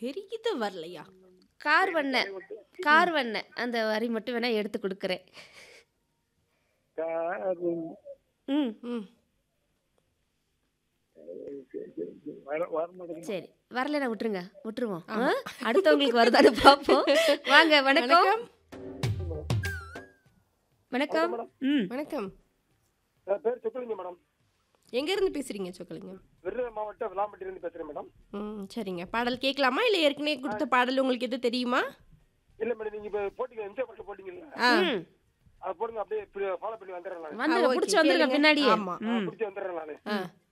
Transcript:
தெரியுது வரலையா கார் வண்ண கார் வண்ண அந்த வரி மட்டும் வேணா எடுத்து கொடுக்குறேன் காரும் ம் ம் வர வர மாட்டேங்குது சரி வரலைன்னா விட்டுருங்க விட்டுருவோம் ஆ? அடுத்தவங்களுக்கு வருதான்னு பார்ப்போம் வாங்க வணக்கம் வணக்கம் ம் வணக்கம் என் பேர் சுக்கலிங்க மேடம் எங்க இருந்து பேசுறீங்க சொக்கலிங்க விருதுநகர் மாவட்டம் விளாம்பட்டியிலிருந்து பேசுறேன் மேடம் ம் சரிங்க பாடல் கேட்கலாமா இல்லை ஏற்கனவே கொடுத்த பாடல் உங்களுக்கு எது தெரியுமா இல்ல மேடம் நீங்க இப்ப போட்டீங்க எம்ஜிஆர் பாட்டு போட்டீங்கல்ல ஆ ம் அது போடுங்க அப்படியே ஃபாலோ பண்ணி வந்துடுறேன் நான் வந்துருங்க okay, பிடிச்சி வந்துருங்க கேளுங்க. பின்னாடியே ஆமா. ம் பிடிச்சி வந்துடுறேன் நான் ஆ